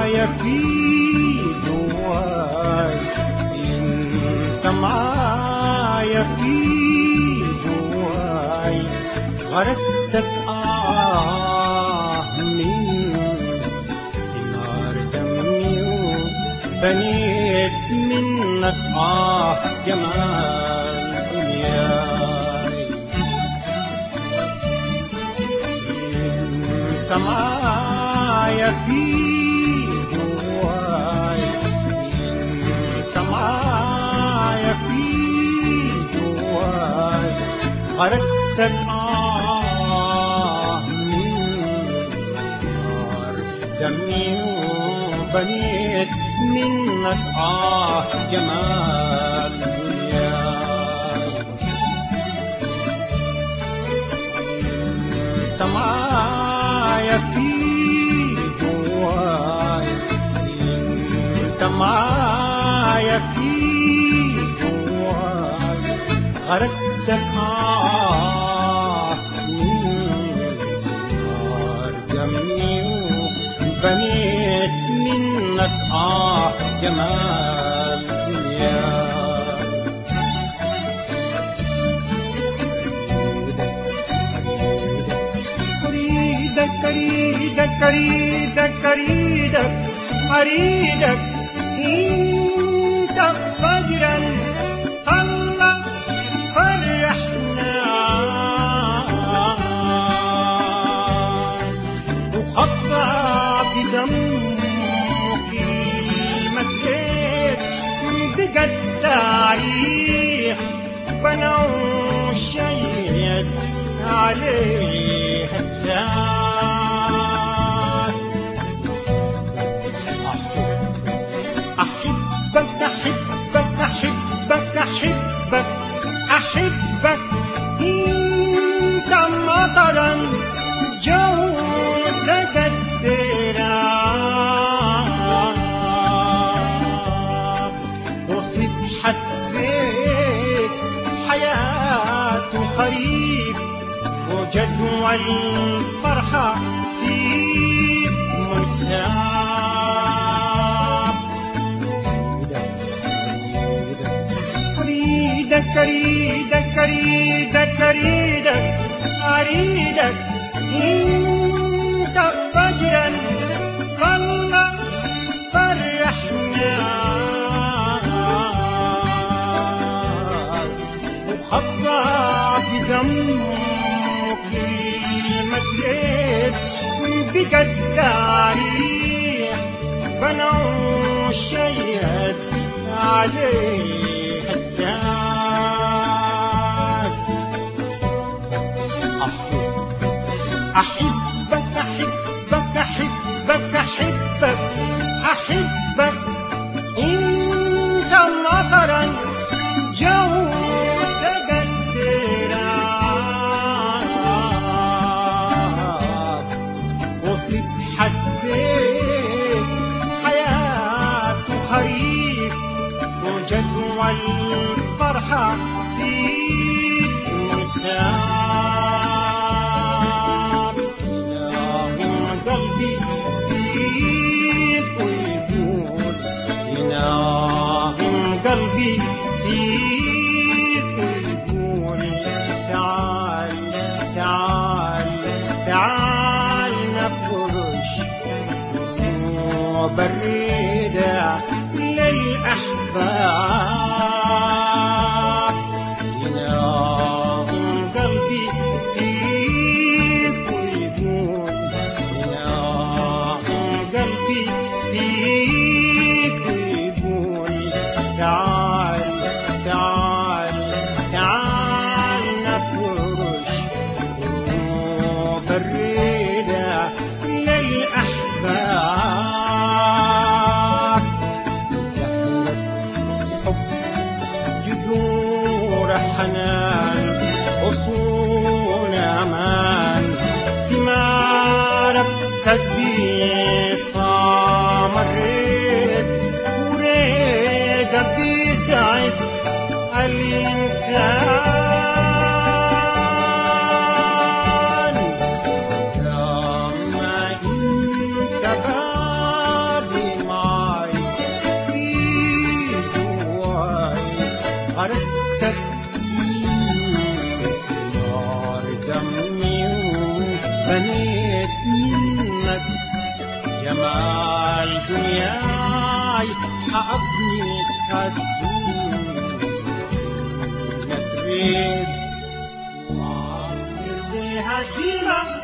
معايا في جواي انت معايا في جواي غرستك آه من ثمار دمي وبنيت منك آه جمال دنياي انت معايا في جواي انت معايا في جواي غرستك آه من نار دمي وبنيت منك آه جمال دنياي انت معايا في جواي انت معايا في جواي غرستك آه من نار دمي وبنيت منك آه جمال دنياي أريدك أريدك أريدك أريدك أريدك أنت فجرا طلع فرحنا وخطى بدمك المكيت بقى التاريخ بنوا شيد عليه الساس أحبك أحبك أحبك أحبك أحبك أنت مطرا جو سكت وصبحت بيت حياة خريف وجدوى الفرحة فيك منساب أريدك أريدك أريدك أريدك أريدك أنت فجرا طلع فرحنا وخطى بدمك المدريد بقى التاريخ بنوا شيد عليه الساس أحبك أحبك أحبك أحبك أحبك أنت مطرا جو سجد وصبحت بيت حياة خريف وجدوى الفرحة فيك مسام إلهي قلبي فيك ويقول إلهي قلبي فيك ويقول تعال تعال تعال نفرش وبريدة للأحباب إلهي قلبي فيك ويقول إلهي قلبي فيك ويقول تعال تعال تعال نفرش وبريدة للأحباب زهرة حب جذور حنان غصون أمان ثمارك تدي طامريت وريد بيسعد الإنسان لما انت بادي حرستك نار دمي وبنيت منك جمال دنياي حأبني هالدنيا تريد وعمر بها